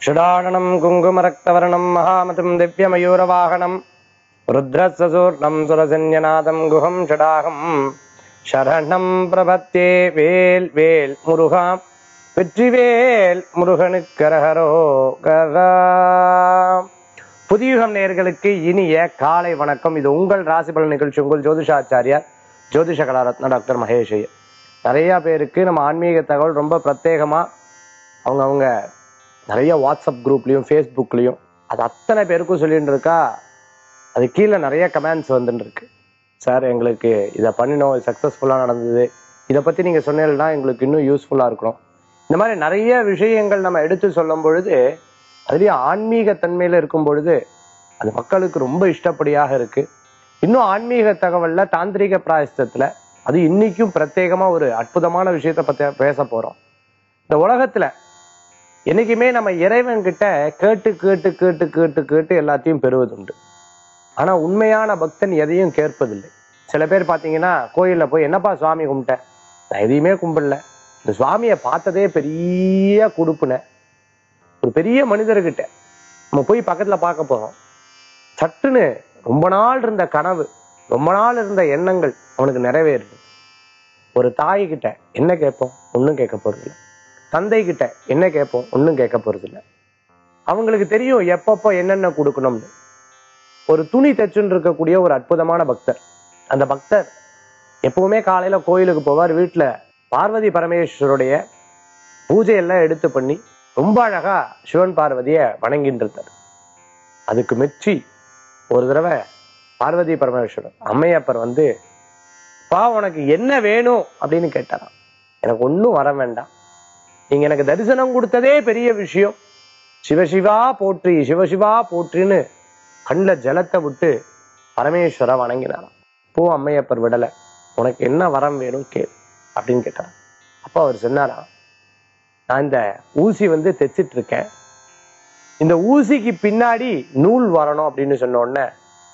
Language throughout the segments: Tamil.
ஷடாடனம் குங்குமரக்தவர்ணம் மகாமதும் திவ்யமயூரவாகனம் ருத்ரசூர்ணம் சுரசன்யநாதம் குஹம் ஷடாகம் சரணம் பிரபத்தே வேல் வேல் முருகா வெற்றிவேல் முருகனுக்கரகரோ கரா புதியுகம் நேயர்களுக்கு இனிய காலை வணக்கம் இது உங்கள் ராசிபலன் நிகழ்ச்சி உங்கள் ஜோதிஷாச்சாரியார் ஜோதிஷ கலாரத்ன டாக்டர் மகேஷ் ஐயர் நிறைய பேருக்கு நம்ம ஆன்மீக தகவல் ரொம்ப பிரத்யேகமா அவங்க அவங்க நிறைய வாட்ஸ்அப் குரூப்லயும் ஃபேஸ்புக்லயும் அது அத்தனை பேருக்கும் சொல்லிட்டு இருக்கா அது கீழே நிறைய கமெண்ட்ஸ் வந்துட்டு இருக்கு சார் எங்களுக்கு இதை பண்ணினோம் சக்ஸஸ்ஃபுல்லாக நடந்தது இதை பற்றி நீங்கள் சொன்னீங்கன்னா எங்களுக்கு இன்னும் யூஸ்ஃபுல்லாக இருக்கணும் இந்த மாதிரி நிறைய விஷயங்கள் நம்ம எடுத்து சொல்லும் பொழுது அதுலேயும் ஆன்மீக தன்மையில் இருக்கும் பொழுது அது மக்களுக்கு ரொம்ப இஷ்டப்படியாக இருக்கு இன்னும் ஆன்மீக தகவல்ல தாந்திரிக பிராயசத்துல அது இன்னைக்கும் பிரத்யேகமா ஒரு அற்புதமான விஷயத்த பத்தி பேச போறோம் இந்த உலகத்துல என்னைக்குமே நம்ம இறைவன் கிட்ட கேட்டு கேட்டு கேட்டு கேட்டு கேட்டு எல்லாத்தையும் பெறுவதுண்டு ஆனா உண்மையான பக்தன் எதையும் கேட்பதில்லை சில பேர் பாத்தீங்கன்னா கோயில்ல போய் என்னப்பா சுவாமி கும்பிட்டேன் நான் எதையுமே கும்பிடல இந்த சுவாமியை பார்த்ததே பெரிய குடுப்புன ஒரு பெரிய மனிதர்கிட்ட நம்ம போய் பக்கத்துல பார்க்க போறோம் சட்டுன்னு ரொம்ப நாள் இருந்த கனவு ரொம்ப நாள் இருந்த எண்ணங்கள் அவனுக்கு நிறைவேறுது ஒரு தாய் கிட்ட என்ன கேட்போம் ஒன்றும் கேட்க போறதில்ல தந்தை கிட்ட என்ன கேட்போம் ஒன்றும் கேட்க போறதில்ல அவங்களுக்கு தெரியும் எப்பப்போ என்னென்ன கொடுக்கணும்னு ஒரு துணி தைச்சுன்னு இருக்கக்கூடிய ஒரு அற்புதமான பக்தர் அந்த பக்தர் எப்பவுமே காலையில கோயிலுக்கு போவார் வீட்டுல பார்வதி பரமேஸ்வருடைய பூஜையெல்லாம் எடுத்து பண்ணி ரொம்ப அழகா சிவன் பார்வதிய வணங்கிட்டு இருந்தார் அதுக்கு மெச்சி ஒரு தடவை பார்வதி பரமேஸ்வரர் அம்மையப்பர் வந்து பா உனக்கு என்ன வேணும் அப்படின்னு கேட்டாராம் எனக்கு ஒன்றும் வர வேண்டாம் நீங்க எனக்கு தரிசனம் கொடுத்ததே பெரிய விஷயம் சிவசிவா போற்றி சிவசிவா போற்றின்னு கண்ணில் ஜலத்தை விட்டு பரமேஸ்வர வணங்கினாராம் போ அம்மையப்பர் விடலை உனக்கு என்ன வரம் வேணும் கேள் அப்படின்னு கேட்டாராம் அப்போ அவர் சொன்னாராம் நான் இந்த ஊசி வந்து தைச்சிட்டு இருக்கேன் இந்த ஊசிக்கு பின்னாடி நூல் வரணும் அப்படின்னு சொன்ன உடனே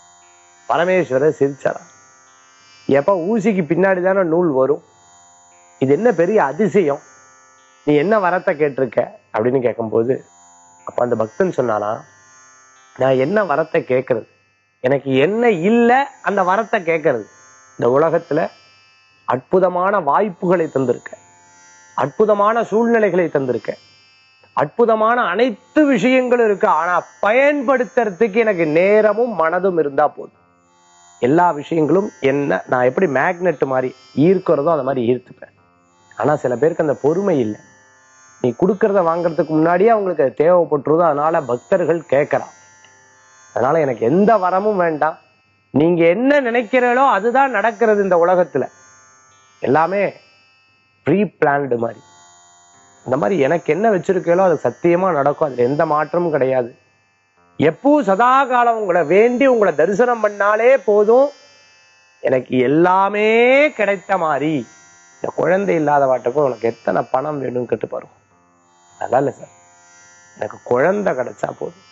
பரமேஸ்வரர் சிரிச்சாராம் எப்ப ஊசிக்கு பின்னாடி தானே நூல் வரும் இது என்ன பெரிய அதிசயம் நீ என்ன வரத்தை கேட்டிருக்க அப்படின்னு கேட்கும்போது அப்ப அந்த பக்தன் சொன்னானா நான் என்ன வரத்தை கேட்கறது எனக்கு என்ன இல்லை அந்த வரத்தை கேட்கறது இந்த உலகத்துல அற்புதமான வாய்ப்புகளை தந்திருக்க அற்புதமான சூழ்நிலைகளை தந்திருக்க அற்புதமான அனைத்து விஷயங்களும் இருக்கு ஆனா பயன்படுத்துறதுக்கு எனக்கு நேரமும் மனதும் இருந்தா போதும் எல்லா விஷயங்களும் என்ன நான் எப்படி மேக்னெட் மாதிரி ஈர்க்கிறதோ அந்த மாதிரி ஈர்த்துப்பேன் ஆனா சில பேருக்கு அந்த பொறுமை இல்லை நீ கொடுக்கறத வாங்குறதுக்கு முன்னாடியே அவங்களுக்கு அது தேவைப்பட்டுருதோ அதனால பக்தர்கள் கேட்கறான் அதனால எனக்கு எந்த வரமும் வேண்டாம் நீங்க என்ன நினைக்கிறீங்களோ அதுதான் நடக்கிறது இந்த உலகத்துல எல்லாமே ப்ரீ பிளான்டு மாதிரி இந்த மாதிரி எனக்கு என்ன வச்சிருக்கீங்களோ அது சத்தியமா நடக்கும் அதுல எந்த மாற்றமும் கிடையாது எப்பவும் சதா காலம் உங்களை வேண்டி உங்களை தரிசனம் பண்ணாலே போதும் எனக்கு எல்லாமே கிடைத்த மாதிரி இந்த குழந்தை இல்லாத வாட்டப்போ உனக்கு எத்தனை பணம் வேணும்னு கேட்டு பாருங்க அதெல்லாம் இல்லை சார் எனக்கு குழந்தை கிடைச்சா போதும்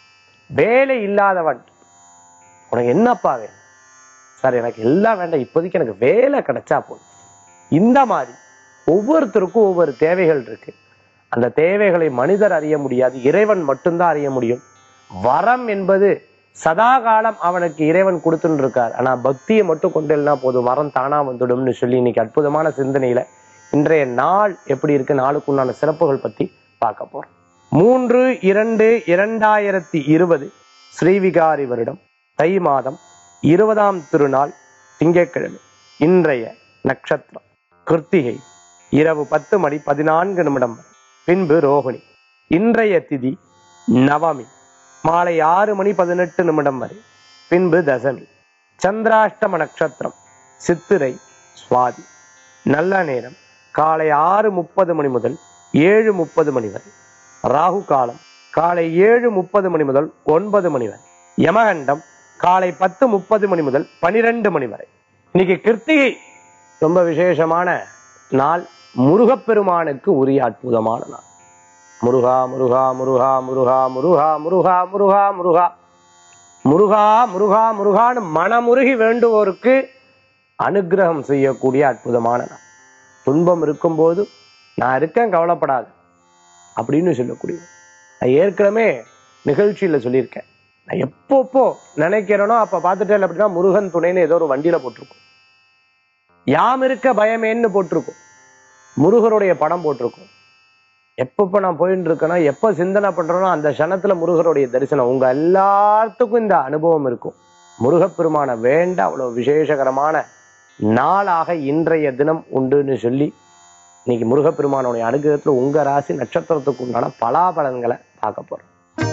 வேலை இல்லாதவன் உனக்கு என்னப்பா வேணும் சார் எனக்கு எல்லாம் வேண்டாம் இப்போதைக்கு எனக்கு வேலை கிடைச்சா போதும் இந்த மாதிரி ஒவ்வொருத்தருக்கும் ஒவ்வொரு தேவைகள் இருக்கு அந்த தேவைகளை மனிதர் அறிய முடியாது இறைவன் மட்டும்தான் அறிய முடியும் வரம் என்பது சதா காலம் அவனுக்கு இறைவன் கொடுத்துட்டு இருக்கார் ஆனா பக்தியை மட்டும் கொண்டு இல்லைனா போதும் வரம் தானா வந்துடும்னு சொல்லி இன்னைக்கு அற்புதமான சிந்தனையில இன்றைய நாள் எப்படி இருக்கு நாளுக்கு உண்டான சிறப்புகள் பத்தி பார்க்க போறோம் மூன்று இரண்டு இரண்டாயிரத்தி இருபது ஸ்ரீவிகாரி வருடம் தை மாதம் இருபதாம் திருநாள் திங்கட்கிழமை இன்றைய நட்சத்திரம் கிருத்திகை இரவு பத்து மணி பதினான்கு நிமிடம் வரை. பின்பு ரோகிணி இன்றைய திதி நவமி மாலை ஆறு மணி பதினெட்டு நிமிடம் வரை பின்பு தசமி சந்திராஷ்டம நட்சத்திரம் சித்திரை சுவாதி நல்ல நேரம் காலை ஆறு முப்பது மணி முதல் ஏழு முப்பது மணி வரை ராகு காலம் காலை ஏழு முப்பது மணி முதல் ஒன்பது மணி வரை யமகண்டம் காலை பத்து முப்பது மணி முதல் பனிரெண்டு மணி வரை இன்னைக்கு கிருத்திகை ரொம்ப விசேஷமான நாள் முருகப்பெருமானுக்கு உரிய அற்புதமான நாள் முருகா முருகா முருகா முருகா முருகா முருகா முருகா முருகா முருகா முருகா முருகான்னு மனமுருகி வேண்டுவோருக்கு அனுக்கிரகம் செய்யக்கூடிய அற்புதமான நாள் துன்பம் இருக்கும்போது நான் இருக்கேன் கவலைப்படாது அப்படின்னு சொல்லக்கூடிய நான் ஏற்கனவே நிகழ்ச்சியில சொல்லியிருக்கேன் நான் எப்பப்போ நினைக்கிறேனோ அப்ப பார்த்துட்டேன் அப்படின்னா முருகன் துணைன்னு ஏதோ ஒரு வண்டியில போட்டிருக்கும் யாம் இருக்க பயமேன்னு போட்டிருக்கும் முருகருடைய படம் போட்டிருக்கும் எப்பப்ப நான் போயிட்டு இருக்கேனோ எப்ப சிந்தனை பண்றேனோ அந்த க்ஷணத்துல முருகருடைய தரிசனம் உங்க எல்லாத்துக்கும் இந்த அனுபவம் இருக்கும் முருகப்பெருமான வேண்ட அவ்வளவு விசேஷகரமான நாளாக இன்றைய தினம் உண்டுன்னு சொல்லி இன்னைக்கு முருகப்பெருமானுடைய அனுகிரகத்துல உங்க ராசி நட்சத்திரத்துக்கு உண்டான பலாபலன்களை பார்க்க போறோம்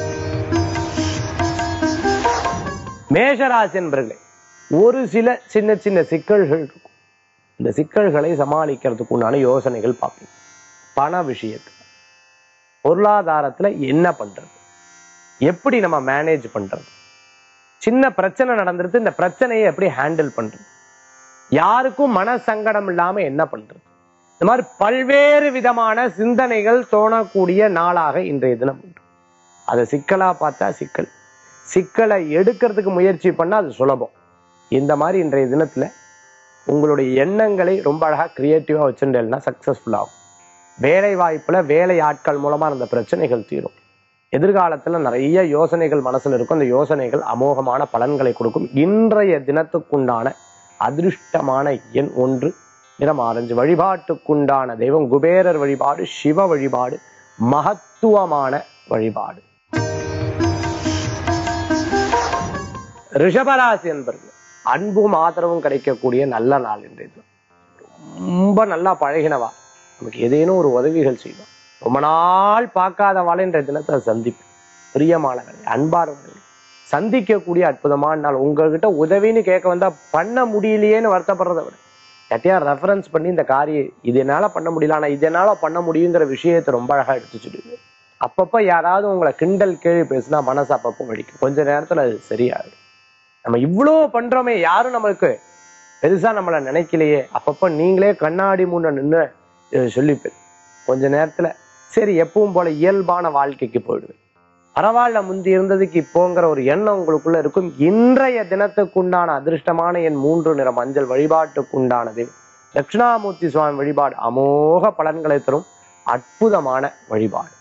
மேஷராசி என்பர்களே ஒரு சில சின்ன சின்ன சிக்கல்கள் இருக்கும் இந்த சிக்கல்களை சமாளிக்கிறதுக்கு உண்டான யோசனைகள் பார்ப்பீங்க பண விஷயத்துல பொருளாதாரத்துல என்ன பண்றது எப்படி நம்ம மேனேஜ் பண்றது சின்ன பிரச்சனை நடந்துருது இந்த பிரச்சனையை எப்படி ஹேண்டில் பண்றது யாருக்கும் மன சங்கடம் இல்லாம என்ன பண்றது இந்த மாதிரி பல்வேறு விதமான சிந்தனைகள் தோணக்கூடிய நாளாக இன்றைய தினம் உண்டு அதை சிக்கலா பார்த்தா சிக்கல் சிக்கலை எடுக்கிறதுக்கு முயற்சி பண்ணா அது சுலபம் இந்த மாதிரி இன்றைய தினத்துல உங்களுடைய எண்ணங்களை ரொம்ப அழகா கிரியேட்டிவா வச்சுட்டேன்னா சக்சஸ்ஃபுல் ஆகும் வேலை வாய்ப்புல வேலை ஆட்கள் மூலமா அந்த பிரச்சனைகள் தீரும் எதிர்காலத்துல நிறைய யோசனைகள் மனசுல இருக்கும் அந்த யோசனைகள் அமோகமான பலன்களை கொடுக்கும் இன்றைய தினத்துக்குண்டான அதிருஷ்டமான எண் ஒன்று நிறம் ஆரஞ்சு வழிபாட்டுக்குண்டான தெய்வம் குபேரர் வழிபாடு சிவ வழிபாடு மகத்துவமான வழிபாடு ரிஷபராசி என்பர்கள் அன்பும் ஆதரவும் கிடைக்கக்கூடிய நல்ல நாள் இன்றைய தினம். ரொம்ப நல்லா பழகினவா நமக்கு ஏதேனும் ஒரு உதவிகள் செய்வோம் ரொம்ப நாள் பார்க்காதவாள் இன்றைய தினத்தை சந்திப்பு பிரியமானவர்களை அன்பானவர்களை சந்திக்கக்கூடிய அற்புதமான நாள் உங்ககிட்ட உதவின்னு கேட்க வந்தா பண்ண முடியலையேன்னு வருத்தப்படுறதை விட யார்ட்டையா ரெஃபரன்ஸ் பண்ணி இந்த காரியம் இது என்னால பண்ண முடியல ஆனா இது என்னால பண்ண முடியுங்கிற விஷயத்தை ரொம்ப அழகா எடுத்து சொல்லுது அப்பப்ப யாராவது உங்களை கிண்டல் கேள்வி பேசினா மனசு அப்பப்போ வலிக்கும் கொஞ்ச நேரத்துல அது சரியாயிடும் நம்ம இவ்வளோ பண்றோமே யாரும் நம்மளுக்கு பெருசா நம்மளை நினைக்கலையே அப்பப்ப நீங்களே கண்ணாடி முன்ன நின்று சொல்லிப்பேன் கொஞ்ச நேரத்துல சரி எப்பவும் போல இயல்பான வாழ்க்கைக்கு போயிடுவேன் பரவாயில்ல முந்தி இருந்ததுக்கு இப்போங்கிற ஒரு எண்ணம் உங்களுக்குள்ள இருக்கும் இன்றைய தினத்துக்குண்டான அதிர்ஷ்டமான என் மூன்று நிற மஞ்சள் வழிபாட்டுக்குண்டானது தட்சிணாமூர்த்தி சுவாமி வழிபாடு அமோக பலன்களை தரும் அற்புதமான வழிபாடு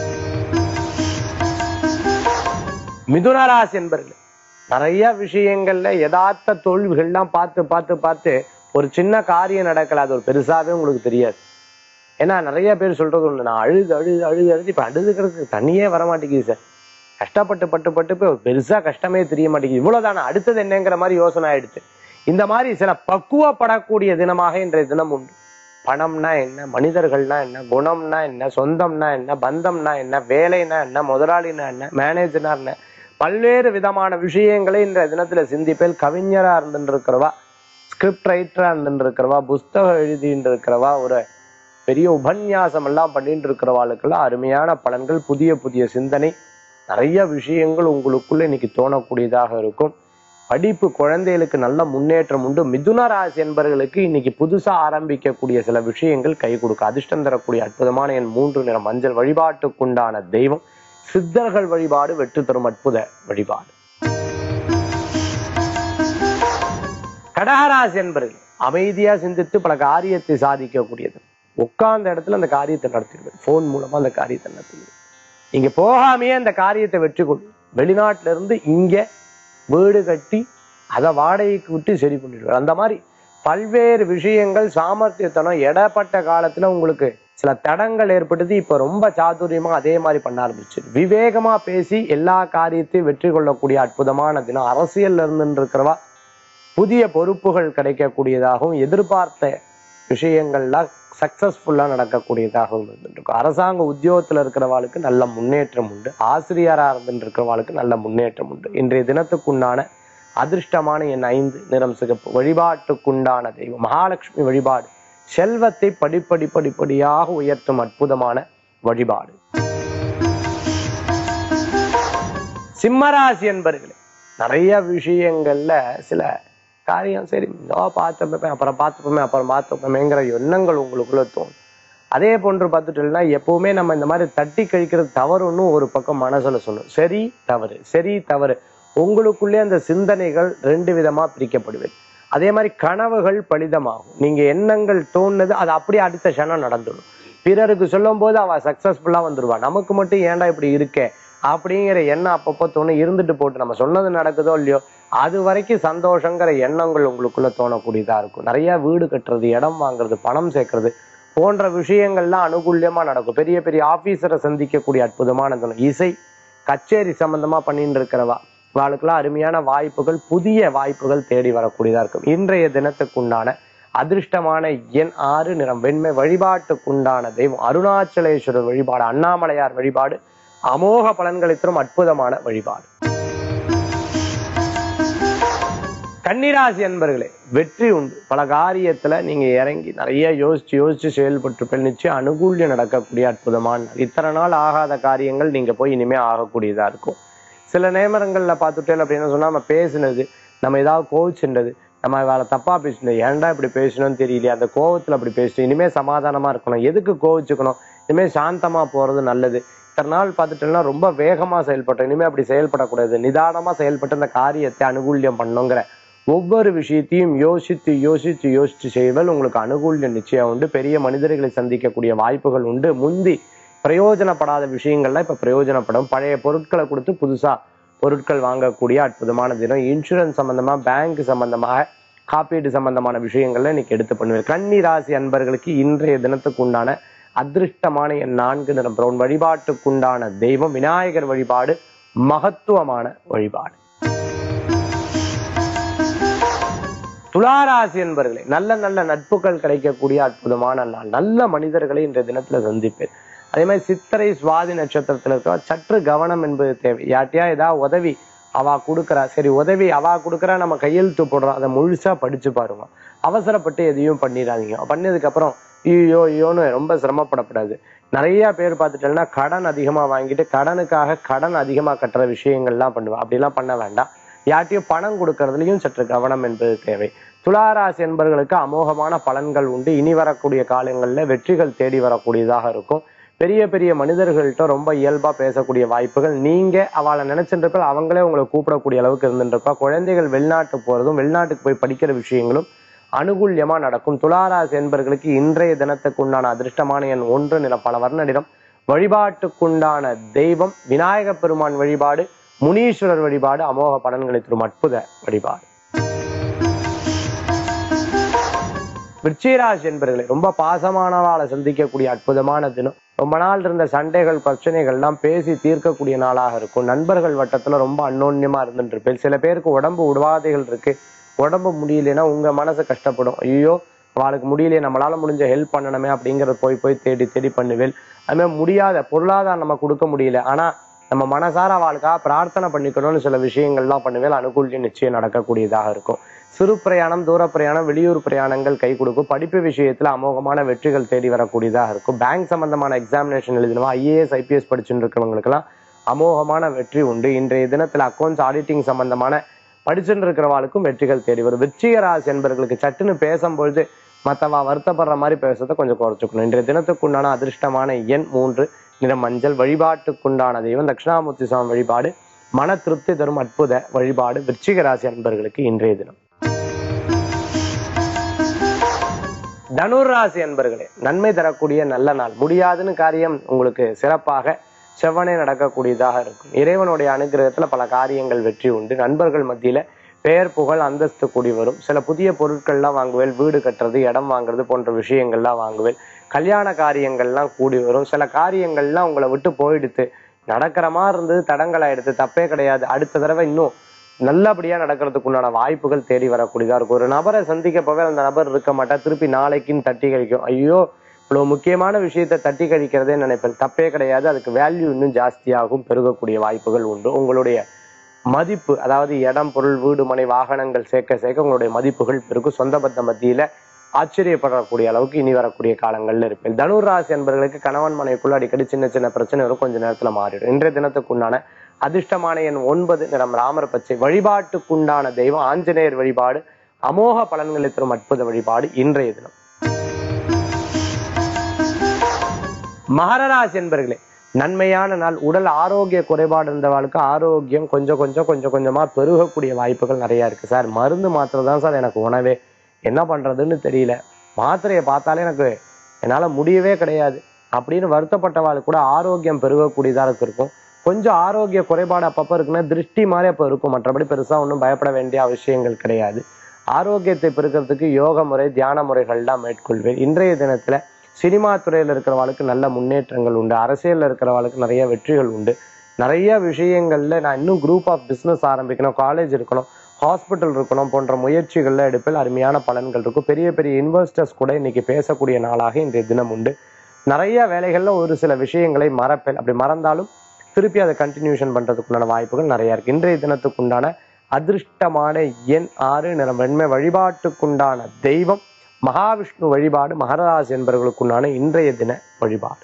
மிதுனராசி என்பர்கள் நிறைய விஷயங்கள்ல யதார்த்த தோல்விகள்லாம் பார்த்து பார்த்து பார்த்து ஒரு சின்ன காரியம் நடக்கல அது ஒரு பெருசாவே உங்களுக்கு தெரியாது ஏன்னா நிறைய பேர் சொல்றது ஒண்ணு நான் அழுது அழுது அழுது அழுது இப்ப அழுதுக்கிறதுக்கு தண்ணியே வர மாட்டேங்குது சார் கஷ்டப்பட்டு பட்டு பட்டு போய் ஒரு பெருசா கஷ்டமே தெரிய மாட்டேங்குது இவ்வளவுதானே அடுத்தது என்னங்கிற மாதிரி யோசனை ஆயிடுச்சு இந்த மாதிரி சில பக்குவப்படக்கூடிய தினமாக இன்றைய தினம் உண்டு பணம்னா என்ன மனிதர்கள்னா என்ன குணம்னா என்ன சொந்தம்னா என்ன பந்தம்னா என்ன வேலைனா என்ன முதலாளினா என்ன மேனேஜர்னா என்ன பல்வேறு விதமான விஷயங்களை இன்றைய தினத்துல சிந்திப்பேல் கவிஞரா இருந்துட்டு இருக்கிறவா ஸ்கிரிப்ட் ரைட்டரா இருந்துட்டு இருக்கிறவா புஸ்தகம் எழுதிட்டு இருக்கிறவா ஒரு பெரிய உபன்யாசம் எல்லாம் பண்ணிட்டு இருக்கிறவாளுக்கெல்லாம் அருமையான பலன்கள் புதிய புதிய சிந்தனை நிறைய விஷயங்கள் உங்களுக்குள்ள இன்னைக்கு தோணக்கூடியதாக இருக்கும் படிப்பு குழந்தைகளுக்கு நல்ல முன்னேற்றம் உண்டு மிதுன ராசி என்பவர்களுக்கு இன்னைக்கு புதுசா ஆரம்பிக்கக்கூடிய சில விஷயங்கள் கை கொடுக்க அதிர்ஷ்டம் தரக்கூடிய அற்புதமான என் மூன்று நிற மஞ்சள் வழிபாட்டுக்குண்டான தெய்வம் சித்தர்கள் வழிபாடு வெற்றி தரும் அற்புத வழிபாடு கடகராசி என்பவர்கள் அமைதியா சிந்தித்து பல காரியத்தை சாதிக்கக்கூடியது உட்கார்ந்த இடத்துல அந்த காரியத்தை நடத்திடுவேன் போன் மூலமா அந்த காரியத்தை நடத்திடுவேன் இங்க போகாமையே அந்த காரியத்தை வெற்றி கொள்ளும் வெளிநாட்டுல இருந்து இங்க வீடு கட்டி அதை வாடகைக்கு விட்டு சரி பண்ணிடுவார் அந்த மாதிரி பல்வேறு விஷயங்கள் சாமர்த்தியத்தனம் இடப்பட்ட காலத்துல உங்களுக்கு சில தடங்கள் ஏற்பட்டது இப்ப ரொம்ப சாதுரியமா அதே மாதிரி பண்ண ஆரம்பிச்சு விவேகமா பேசி எல்லா காரியத்தையும் வெற்றி கொள்ளக்கூடிய அற்புதமான தினம் அரசியல்ல இருந்து இருக்கிறவா புதிய பொறுப்புகள் கிடைக்கக்கூடியதாகவும் எதிர்பார்த்த விஷயங்கள்லாம் சக்சஸ்ஃபுல்லா நடக்கக்கூடியதாகவும் இருந்துருக்கும் அரசாங்க உத்தியோகத்துல இருக்கிறவாளுக்கு நல்ல முன்னேற்றம் உண்டு ஆசிரியரா இருந்துட்டு இருக்கிறவாளுக்கு நல்ல முன்னேற்றம் உண்டு இன்றைய தினத்துக்குண்டான அதிர்ஷ்டமான என் ஐந்து நிறம் சிகப்பு வழிபாட்டுக்குண்டான தெய்வம் மகாலட்சுமி வழிபாடு செல்வத்தை படிப்படி படிப்படியாக உயர்த்தும் அற்புதமான வழிபாடு சிம்மராசி என்பர்களே நிறைய விஷயங்கள்ல சில காரியம் சரி இதோ பார்த்துப்போமே அப்புறம் பார்த்துப்போமே அப்புறம் பார்த்துப்போமேங்கிற எண்ணங்கள் உங்களுக்குள்ள தோணும் அதே போன்று பார்த்துட்டோம்னா எப்பவுமே நம்ம இந்த மாதிரி தட்டி கழிக்கிறது தவறுன்னு ஒரு பக்கம் மனசுல சொல்லணும் சரி தவறு சரி தவறு உங்களுக்குள்ளே அந்த சிந்தனைகள் ரெண்டு விதமா பிரிக்கப்படுவது அதே மாதிரி கனவுகள் பலிதமாகும் நீங்க எண்ணங்கள் தோணுது அது அப்படியே அடுத்த க்ஷணம் நடந்துடும் பிறருக்கு சொல்லும் போது அவ சக்சஸ்ஃபுல்லா வந்துருவா நமக்கு மட்டும் ஏன்டா இப்படி இருக்கே அப்படிங்கிற எண்ணம் அப்பப்போ தோணும் இருந்துட்டு போட்டு நம்ம சொன்னது நடக்குதோ இல்லையோ அது வரைக்கும் சந்தோஷங்கிற எண்ணங்கள் உங்களுக்குள்ள தோணக்கூடியதா இருக்கும் நிறைய வீடு கட்டுறது இடம் வாங்குறது பணம் சேர்க்கறது போன்ற விஷயங்கள்லாம் அனுகூல்யமா நடக்கும் பெரிய பெரிய ஆபீசரை சந்திக்கக்கூடிய அற்புதமான தருணம். இசை கச்சேரி சம்பந்தமா பண்ணிட்டு இருக்கிறவா இவாளுக்கெல்லாம் அருமையான வாய்ப்புகள் புதிய வாய்ப்புகள் தேடி வரக்கூடியதா இருக்கும் இன்றைய தினத்துக்குண்டான அதிர்ஷ்டமான எண் ஆறு நிறம் வெண்மை வழிபாட்டுக்குண்டான தெய்வம் அருணாச்சலேஸ்வரர் வழிபாடு அண்ணாமலையார் வழிபாடு அமோக பலன்களை தரும் அற்புதமான வழிபாடு கன்னிராசி அன்பர்களே வெற்றி உண்டு பல காரியத்துல நீங்க இறங்கி நிறைய யோசிச்சு யோசிச்சு செயல்பட்டு நிச்சயம் அனுகூல்யம் நடக்கக்கூடிய அற்புதமான நாள். இத்தனை நாள் ஆகாத காரியங்கள் நீங்க போய் இனிமே ஆகக்கூடியதா இருக்கும் சில நேரங்கள்ல பார்த்துட்டேன் அப்படின்னு சொன்னா நம்ம பேசுனது நம்ம ஏதாவது கோவிச்சுன்றது நம்ம வேலை தப்பா பேசினது ஏன்டா இப்படி பேசணும்னு தெரியலையே அந்த கோவத்துல அப்படி பேசணும் இனிமே சமாதானமா இருக்கணும் எதுக்கு கோவிச்சுக்கணும் இனிமே சாந்தமா போறது நல்லது இத்தனை நாள் பார்த்துட்டோம்னா ரொம்ப வேகமா செயல்பட்டோம் இனிமே அப்படி செயல்படக்கூடாது நிதானமா செயல்பட்டு அந்த காரியத்தை அனுகூல்யம் பண்ணுங்கிற ஒவ்வொரு விஷயத்தையும் யோசித்து யோசித்து யோசித்து செய்வதில் உங்களுக்கு அனுகூல்யம் நிச்சயம் உண்டு பெரிய மனிதர்களை சந்திக்கக்கூடிய வாய்ப்புகள் உண்டு முந்தி பிரயோஜனப்படாத விஷயங்கள்லாம் இப்ப பிரயோஜனப்படும் பழைய பொருட்களை கொடுத்து புதுசா பொருட்கள் வாங்கக்கூடிய அற்புதமான தினம் இன்சூரன்ஸ் சம்பந்தமா பேங்க் சம்பந்தமாக காப்பீடு சம்பந்தமான விஷயங்கள்ல இன்னைக்கு எடுத்து பண்ணுவேன் கன்னி ராசி அன்பர்களுக்கு இன்றைய தினத்துக்கு உண்டான அதிர்ஷ்டமான என் நான்கு நிறம் பிரவுன் வழிபாட்டுக்குண்டான தெய்வம் விநாயகர் வழிபாடு மகத்துவமான வழிபாடு துளாராசி என்பர்களே நல்ல நல்ல நட்புகள் கிடைக்கக்கூடிய அற்புதமான நாள் நல்ல மனிதர்களை இன்றைய தினத்துல சந்திப்பேன் அதே மாதிரி சித்திரை சுவாதி நட்சத்திரத்துல இருக்க சற்று கவனம் என்பது தேவை யார்ட்டையா ஏதாவது உதவி அவா கொடுக்குறா சரி உதவி அவா கொடுக்குறா நம்ம கையெழுத்து போடுறோம் அதை முழுசா படிச்சு பாருங்க அவசரப்பட்டு எதையும் பண்ணிடாதீங்க பண்ணதுக்கு அப்புறம் ஐயோ ஐயோன்னு ரொம்ப சிரமப்படக்கூடாது நிறைய பேர் பார்த்துட்டோம்னா கடன் அதிகமா வாங்கிட்டு கடனுக்காக கடன் அதிகமா கட்டுற விஷயங்கள்லாம் பண்ணுவா அப்படிலாம் பண்ண வேண்டாம் யார்ட்டையும் பணம் கொடுக்கறதுலயும் சற்று கவனம் என்பது தேவை துளாராசி என்பவர்களுக்கு அமோகமான பலன்கள் உண்டு இனி வரக்கூடிய காலங்கள்ல வெற்றிகள் தேடி வரக்கூடியதாக இருக்கும் பெரிய பெரிய மனிதர்கள்ட்ட ரொம்ப இயல்பா பேசக்கூடிய வாய்ப்புகள் நீங்க அவளை நினைச்சிட்டு அவங்களே உங்களை கூப்பிடக்கூடிய அளவுக்கு இருந்துருப்பா குழந்தைகள் வெளிநாட்டு போறதும் வெளிநாட்டுக்கு போய் படிக்கிற விஷயங்களும் அனுகூல்யமா நடக்கும் துளாராசி என்பர்களுக்கு இன்றைய தினத்துக்கு உண்டான அதிர்ஷ்டமான எண் ஒன்று நிறம் பல வர்ண நிறம் வழிபாட்டுக்குண்டான தெய்வம் விநாயக பெருமான் வழிபாடு முனீஸ்வரர் வழிபாடு அமோக பலன்களை தரும் அற்புத வழிபாடு விருச்சிகராசி என்பர்களே ரொம்ப பாசமானவாளை சந்திக்கக்கூடிய அற்புதமான தினம் ரொம்ப நாள் இருந்த சண்டைகள் பிரச்சனைகள் எல்லாம் பேசி தீர்க்கக்கூடிய நாளாக இருக்கும் நண்பர்கள் வட்டத்துல ரொம்ப அன்னோன்யமா இருந்துட்டு இருப்பேன் சில பேருக்கு உடம்பு உடவாதைகள் இருக்கு உடம்பு முடியலன்னா உங்க மனசு கஷ்டப்படும் ஐயோ அவளுக்கு முடியலையே நம்மளால முடிஞ்ச ஹெல்ப் பண்ணணுமே அப்படிங்கறத போய் போய் தேடி தேடி பண்ணுவேன் அதுமாதிரி முடியாத பொருளாதாரம் நம்ம கொடுக்க முடியல ஆனா நம்ம மனசார அவளுக்காக பிரார்த்தனை பண்ணிக்கணும்னு சில விஷயங்கள்லாம் பண்ணுவேன் அனுகூல்யம் நிச்சயம் நடக்கக்கூடியதாக இருக்கும் சிறு பிரயாணம் தூர பிரயாணம் வெளியூர் பிரயாணங்கள் கை கொடுக்கும் படிப்பு விஷயத்துல அமோகமான வெற்றிகள் தேடி வரக்கூடியதாக இருக்கும் பேங்க் சம்பந்தமான எக்ஸாமினேஷன் எழுதினவா ஐஏஎஸ் ஐபிஎஸ் படிச்சுட்டு இருக்கிறவங்களுக்கெல்லாம் அமோகமான வெற்றி உண்டு இன்றைய தினத்துல அக்கௌண்ட்ஸ் ஆடிட்டிங் சம்பந்தமான படிச்சுட்டு இருக்கிறவாளுக்கும் வெற்றிகள் தேடி வரும் விருச்சிகராசி என்பவர்களுக்கு சட்டுன்னு பேசும்பொழுது மத்தவா வருத்தப்படுற மாதிரி பேசுறதை கொஞ்சம் குறைச்சுக்கணும் இன்றைய தினத்துக்குண்டான அதிர்ஷ்டமான எண் மூன்று நிற மஞ்சள் வழிபாட்டுக்குண்டான தெய்வம் தட்சிணாமூர்த்தி சுவாமி வழிபாடு மன திருப்தி தரும் அற்புத வழிபாடு விருச்சிக ராசி அன்பர்களுக்கு இன்றைய தினம் தனுர் ராசி அன்பர்களே நன்மை தரக்கூடிய நல்ல நாள் முடியாதுன்னு காரியம் உங்களுக்கு சிறப்பாக செவ்வனே நடக்கக்கூடியதாக இருக்கும் இறைவனுடைய அனுகிரகத்துல பல காரியங்கள் வெற்றி உண்டு நண்பர்கள் மத்தியில பெயர் புகழ் அந்தஸ்து கூடி வரும் சில புதிய பொருட்கள்லாம் வாங்குவேன் வீடு கட்டுறது இடம் வாங்குறது போன்ற விஷயங்கள்லாம் வாங்குவேன் கல்யாண காரியங்கள்லாம் கூடி வரும் சில காரியங்கள்லாம் உங்களை விட்டு போயிடுத்து நடக்கிற மாதிரி இருந்தது தடங்களாயிடுது தப்பே கிடையாது அடுத்த தடவை இன்னும் நல்லபடியா நடக்கிறதுக்கு உண்டான வாய்ப்புகள் தேடி வரக்கூடியதா இருக்கும் ஒரு நபரை சந்திக்க போவே அந்த நபர் இருக்க மாட்டா திருப்பி நாளைக்குன்னு தட்டி கழிக்கும் ஐயோ இவ்வளவு முக்கியமான விஷயத்தை தட்டி கழிக்கிறதே நினைப்பேன் தப்பே கிடையாது அதுக்கு வேல்யூ இன்னும் ஜாஸ்தியாகும் பெருகக்கூடிய வாய்ப்புகள் உண்டு உங்களுடைய மதிப்பு அதாவது இடம் பொருள் வீடு மனை வாகனங்கள் சேர்க்க சேர்க்க உங்களுடைய மதிப்புகள் பெருக்கும் சொந்த பத்த மத்தியில ஆச்சரியப்படக்கூடிய அளவுக்கு இனி வரக்கூடிய காலங்கள்ல இருப்பேன் தனுர் ராசி என்பவர்களுக்கு கணவன் மனைவிக்குள்ள அடிக்கடி சின்ன சின்ன பிரச்சனை வரும் கொஞ்ச நேரத்துல மாறிடும் இன்றைய தினத்துக்கு உண்டான அதிர்ஷ்டமான எண் ஒன்பது நிறம் ராமர் பச்சை வழிபாட்டுக்குண்டான தெய்வம் ஆஞ்சநேயர் வழிபாடு அமோக பலன்களை தரும் அற்புத வழிபாடு இன்றைய தினம் மகர ராசி என்பர்களே நன்மையான நாள் உடல் ஆரோக்கிய குறைபாடு இருந்தவாளுக்கு ஆரோக்கியம் கொஞ்சம் கொஞ்சம் கொஞ்சம் கொஞ்சமா பெருகக்கூடிய வாய்ப்புகள் நிறைய இருக்கு சார் மருந்து மாத்திரை தான் சார் எனக்கு உணவே என்ன பண்றதுன்னு தெரியல மாத்திரையை பார்த்தாலே எனக்கு என்னால முடியவே கிடையாது அப்படின்னு வருத்தப்பட்டவாளுக்கு கூட ஆரோக்கியம் பெருகக்கூடியதாக இருக்கும் கொஞ்சம் ஆரோக்கிய குறைபாடு அப்பப்போ இருக்குன்னா திருஷ்டி மாதிரி அப்போ இருக்கும் மற்றபடி பெருசா ஒன்றும் பயப்பட வேண்டிய அவசியங்கள் கிடையாது ஆரோக்கியத்தை பெருக்கிறதுக்கு யோக முறை தியான முறைகள்லாம் மேற்கொள்வேன் இன்றைய தினத்துல சினிமா துறையில் இருக்கிறவாளுக்கு நல்ல முன்னேற்றங்கள் உண்டு அரசியல்ல இருக்கிறவாளுக்கு நிறைய வெற்றிகள் உண்டு நிறைய விஷயங்கள்ல நான் இன்னும் குரூப் ஆஃப் பிசினஸ் ஆரம்பிக்கணும் காலேஜ் இருக்கணும் ஹாஸ்பிட்டல் இருக்கணும் போன்ற முயற்சிகள்ல எடுப்பில் அருமையான பலன்கள் இருக்கும் பெரிய பெரிய இன்வெஸ்டர்ஸ் கூட இன்னைக்கு பேசக்கூடிய நாளாக இன்றைய தினம் உண்டு நிறைய வேலைகள்ல ஒரு சில விஷயங்களை மறப்பேன் அப்படி மறந்தாலும் திருப்பி அதை கண்டினியூஷன் பண்றதுக்குண்டான வாய்ப்புகள் நிறைய இருக்கு இன்றைய தினத்துக்குண்டான அதிர்ஷ்டமான எண் ஆறு நிறம் வெண்மை வழிபாட்டுக்குண்டான தெய்வம் மகாவிஷ்ணு வழிபாடு மகராஜ் என்பவர்களுக்குண்டான இன்றைய தின வழிபாடு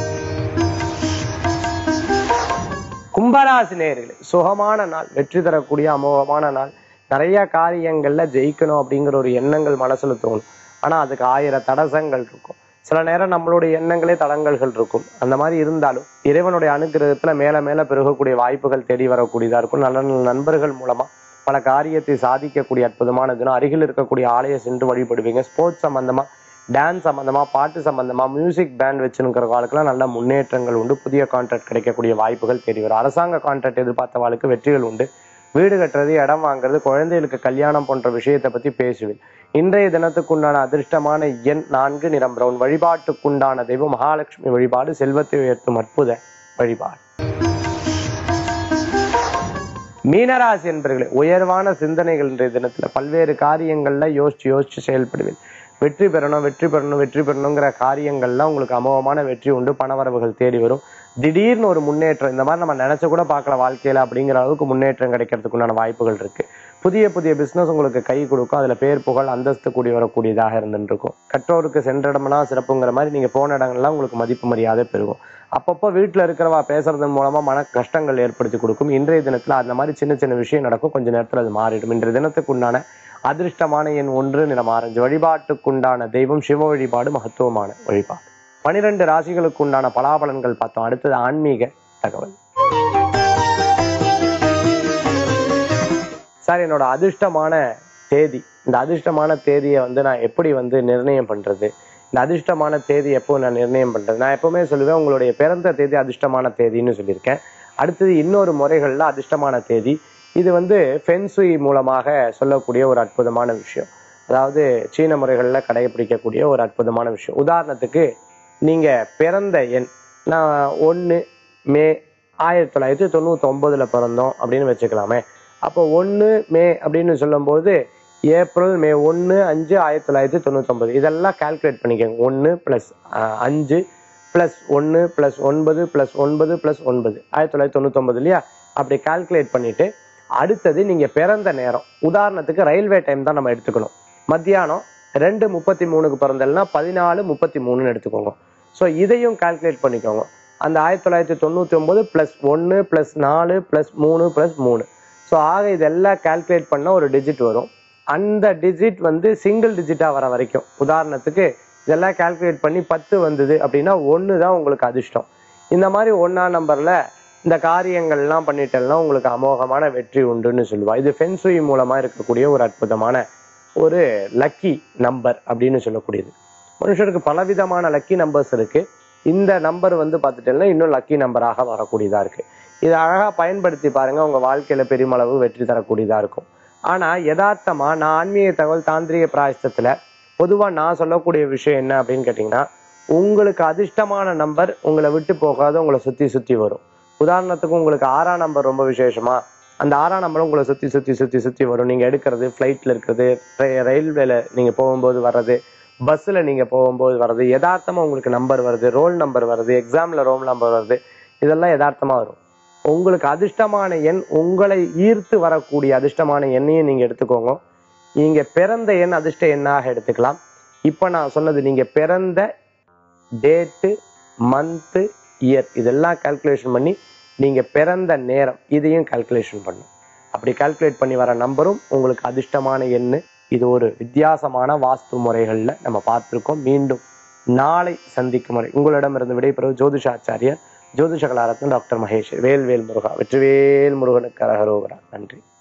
கும்பராசி நேர்களே சுகமான நாள் வெற்றி தரக்கூடிய அமோகமான நாள் நிறைய காரியங்கள்ல ஜெயிக்கணும் அப்படிங்கிற ஒரு எண்ணங்கள் மனசுல தோணும் ஆனா அதுக்கு ஆயிரம் தடசங்கள் இருக்கும் சில நேரம் நம்மளுடைய எண்ணங்களே தடங்கல்கள் இருக்கும் அந்த மாதிரி இருந்தாலும் இறைவனுடைய அனுகிரகத்துல மேல மேல பெருகக்கூடிய வாய்ப்புகள் தேடி வரக்கூடியதா இருக்கும் நல்ல நல்ல நண்பர்கள் மூலமா பல காரியத்தை சாதிக்கக்கூடிய அற்புதமான தினம் அருகில் இருக்கக்கூடிய ஆலய சென்று வழிபடுவீங்க ஸ்போர்ட்ஸ் சம்பந்தமா டான்ஸ் சம்பந்தமா பாட்டு சம்பந்தமா மியூசிக் பேண்ட் வச்சுருக்கிற வாழ்க்கெல்லாம் நல்ல முன்னேற்றங்கள் உண்டு புதிய கான்ட்ராக்ட் கிடைக்கக்கூடிய வாய்ப்புகள் தேடி வரும் அரசாங்க கான்ட்ராக்ட் எதிர்பார்த்த வாழ்க்கை வெற்றிகள் உண்டு வீடு கட்டுறது இடம் வாங்குறது குழந்தைகளுக்கு கல்யாணம் போன்ற விஷயத்தை பத்தி பேசுவேன் இன்றைய தினத்துக்குண்டான அதிர்ஷ்டமான எண் நான்கு நிறம் பிரவுன் வழிபாட்டுக்குண்டான தெய்வம் மகாலட்சுமி வழிபாடு செல்வத்தை உயர்த்தும் அற்புத வழிபாடு மீனராசி என்பர்களே உயர்வான சிந்தனைகள் இன்றைய தினத்துல பல்வேறு காரியங்கள்ல யோசிச்சு யோசிச்சு செயல்படுவேன் வெற்றி பெறணும் வெற்றி பெறணும் வெற்றி பெறணுங்கிற காரியங்கள்லாம் உங்களுக்கு அமோகமான வெற்றி உண்டு பணவரவுகள் தேடி வரும் திடீர்னு ஒரு முன்னேற்றம் இந்த மாதிரி நம்ம நினைச்ச கூட பார்க்கல வாழ்க்கையில அப்படிங்கிற அளவுக்கு முன்னேற்றம் கிடைக்கிறதுக்கு உண்டான வாய்ப்புகள் இருக்கு புதிய புதிய பிசினஸ் உங்களுக்கு கை கொடுக்கும் அதுல பேர் புகழ் அந்தஸ்து கூடி வரக்கூடியதாக இருந்துட்டு இருக்கும் கற்றோருக்கு சென்ற இடமெல்லாம் சிறப்புங்கிற மாதிரி நீங்க போன இடங்கள்லாம் உங்களுக்கு மதிப்பு மரியாதை பெருகும் அப்பப்போ வீட்டுல இருக்கிறவா பேசுறதன் மூலமா மன கஷ்டங்கள் ஏற்படுத்தி கொடுக்கும் இன்றைய தினத்துல அந்த மாதிரி சின்ன சின்ன விஷயம் நடக்கும் கொஞ்ச நேரத்துல அது மாறிடும் இன்றைய தினத்துக்கு உண்டான அதிர்ஷ்டமான எண் ஒன்று நிறம் ஆரஞ்சு வழிபாட்டுக்குண்டான தெய்வம் சிவ வழிபாடு மகத்துவமான வழிபாடு பனிரெண்டு ராசிகளுக்கு உண்டான பலாபலன்கள் பார்த்தோம் அடுத்தது ஆன்மீக தகவல் சார் என்னோட அதிர்ஷ்டமான தேதி இந்த அதிர்ஷ்டமான தேதியை வந்து நான் எப்படி வந்து நிர்ணயம் பண்றது இந்த அதிர்ஷ்டமான தேதி எப்போ நான் நிர்ணயம் பண்றது நான் எப்பவுமே சொல்லுவேன் உங்களுடைய பிறந்த தேதி அதிர்ஷ்டமான தேதின்னு சொல்லியிருக்கேன் அடுத்தது இன்னொரு முறைகள்ல அதிர்ஷ்டமான தேதி இது வந்து ஃபென்சுய் மூலமாக சொல்லக்கூடிய ஒரு அற்புதமான விஷயம் அதாவது சீன முறைகள்ல கடைபிடிக்கக்கூடிய ஒரு அற்புதமான விஷயம் உதாரணத்துக்கு நீங்க பிறந்த எண் நான் ஒன்று மே ஆயிரத்தி தொள்ளாயிரத்தி தொண்ணூத்தி ஒன்பதுல பிறந்தோம் அப்படின்னு வச்சுக்கலாமே அப்போ ஒன்று மே அப்படின்னு சொல்லும்போது ஏப்ரல் மே ஒன்று அஞ்சு ஆயிரத்தி தொள்ளாயிரத்தி தொண்ணூத்தொம்பது இதெல்லாம் கால்குலேட் பண்ணிக்கோங்க ஒன்று ப்ளஸ் அஞ்சு ப்ளஸ் ஒன்று ப்ளஸ் ஒன்பது ப்ளஸ் ஒன்பது ப்ளஸ் ஒன்பது ஆயிரத்தி தொள்ளாயிரத்தி தொண்ணூத்தொம்பது இல்லையா அப்படி கால்குலேட் பண்ணிட்டு அடுத்தது நீங்க பிறந்த நேரம் உதாரணத்துக்கு ரயில்வே டைம் தான் நம்ம எடுத்துக்கணும் மத்தியானம் ரெண்டு முப்பத்தி மூணுக்கு பிறந்தல்னா பதினாலு முப்பத்தி மூணுன்னு எடுத்துக்கோங்க ஸோ இதையும் கால்குலேட் பண்ணிக்கோங்க அந்த ஆயிரத்தி தொள்ளாயிரத்தி தொண்ணூத்தி ஒன்பது பிளஸ் ஒன்று பிளஸ் நாலு பிளஸ் மூணு பிளஸ் மூணு ஸோ ஆக இதெல்லாம் கால்குலேட் பண்ண ஒரு டிஜிட் வரும் அந்த டிஜிட் வந்து சிங்கிள் டிஜிட்டா வர வரைக்கும் உதாரணத்துக்கு இதெல்லாம் கால்குலேட் பண்ணி பத்து வந்தது அப்படின்னா ஒன்று தான் உங்களுக்கு அதிர்ஷ்டம் இந்த மாதிரி ஒன்னா நம்பர்ல இந்த காரியங்கள்லாம் பண்ணிட்டேன்னா உங்களுக்கு அமோகமான வெற்றி உண்டுன்னு சொல்லுவா இது ஃபென்சுய் மூலமா இருக்கக்கூடிய ஒரு அற்புதமான ஒரு லக்கி நம்பர் அப்படின்னு சொல்லக்கூடியது மனுஷருக்கு பலவிதமான லக்கி நம்பர்ஸ் இருக்கு இந்த நம்பர் வந்து பார்த்துட்டேன்னா இன்னும் லக்கி நம்பராக வரக்கூடியதா இருக்கு இதை அழகா பயன்படுத்தி பாருங்க உங்க வாழ்க்கையில பெருமளவு வெற்றி தரக்கூடியதா இருக்கும் ஆனா யதார்த்தமா நான் ஆன்மீக தகவல் தாந்திரிக பிராயசத்துல பொதுவா நான் சொல்லக்கூடிய விஷயம் என்ன அப்படின்னு கேட்டீங்கன்னா உங்களுக்கு அதிர்ஷ்டமான நம்பர் உங்களை விட்டு போகாத உங்களை சுத்தி சுத்தி வரும் உதாரணத்துக்கு உங்களுக்கு ஆறாம் நம்பர் ரொம்ப விசேஷமா அந்த ஆறாம் நம்பரும் உங்களை சுத்தி சுத்தி சுத்தி சுத்தி வரும் நீங்க எடுக்கிறது ஃப்ளைட்ல இருக்கிறது ரயில்வேல நீங்க போகும்போது வர்றது பஸ்ல நீங்க போகும்போது வர்றது யதார்த்தமா உங்களுக்கு நம்பர் வருது ரோல் நம்பர் வருது எக்ஸாம்ல ரோல் நம்பர் வருது இதெல்லாம் யதார்த்தமா வரும் உங்களுக்கு அதிர்ஷ்டமான எண் உங்களை ஈர்த்து வரக்கூடிய அதிர்ஷ்டமான எண்ணையும் நீங்க எடுத்துக்கோங்க நீங்க பிறந்த எண் அதிர்ஷ்ட எண்ணாக எடுத்துக்கலாம் இப்ப நான் சொன்னது நீங்க பிறந்த டேட்டு மந்த்து இயர் இதெல்லாம் கால்குலேஷன் பண்ணி நீங்க பிறந்த நேரம் இதையும் கால்குலேஷன் பண்ணும் அப்படி கால்குலேட் பண்ணி வர நம்பரும் உங்களுக்கு அதிர்ஷ்டமான எண்ணு இது ஒரு வித்தியாசமான வாஸ்து முறைகள்ல நம்ம பார்த்திருக்கோம் மீண்டும் நாளை சந்திக்கும் முறை உங்களிடமிருந்து விடைபெறுவது ஜோதிஷாச்சாரியர் ஜோதிஷ கலாரத்ன டாக்டர் மகேஷ் வேல்வேல் முருகா வெற்றிவேல் முருகனுக்கு அரகரோகரா நன்றி